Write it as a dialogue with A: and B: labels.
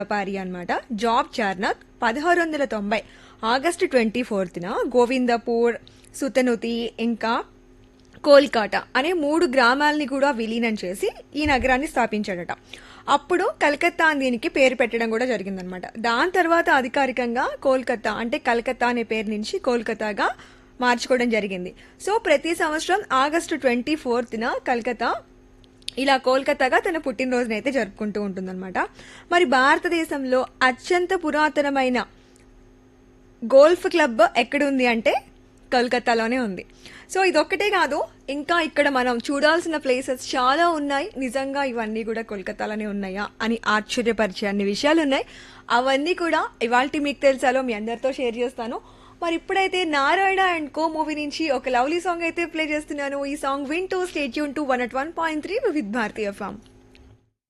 A: వ్యాపారి అన్నమాట జాబ్ చార్నక్ పదహారు వందల తొంభై ఆగస్టు ట్వంటీ ఫోర్త్న గోవిందపూర్ సుతనుతి ఇంకా కోల్కాతా అనే మూడు గ్రామాలని కూడా విలీనం చేసి ఈ నగరాన్ని స్థాపించాడట అప్పుడు కలకత్తా అని దీనికి పేరు పెట్టడం కూడా జరిగిందనమాట దాని తర్వాత అధికారికంగా కోల్కతా అంటే కలకత్తా అనే పేరు నుంచి కోల్కతాగా మార్చుకోవడం జరిగింది సో ప్రతి సంవత్సరం ఆగస్టు ట్వంటీ ఫోర్త్న కలకత్తా ఇలా కోల్కతాగా తన పుట్టినరోజునైతే అయితే జరుపుకుంటూ ఉంటుందన్నమాట మరి భారతదేశంలో అత్యంత పురాతనమైన గోల్ఫ్ క్లబ్ ఎక్కడుంది అంటే కోల్కతాలోనే ఉంది సో ఇదొక్కటే కాదు ఇంకా ఇక్కడ మనం చూడాల్సిన ప్లేసెస్ చాలా ఉన్నాయి నిజంగా ఇవన్నీ కూడా కోల్కతాలోనే ఉన్నాయా అని ఆశ్చర్యపరిచే అన్ని విషయాలు ఉన్నాయి అవన్నీ కూడా ఇవాళ మీకు తెలుసాలో మీ అందరితో షేర్ చేస్తాను మరి ఇప్పుడైతే నారాయణ అండ్ కో మూవీ నుంచి ఒక లవ్లీ సాంగ్ అయితే ప్లే చేస్తున్నాను ఈ సాంగ్ విన్ టు స్టేట్ యూన్ టు one at one point three with భారతీయ ఫామ్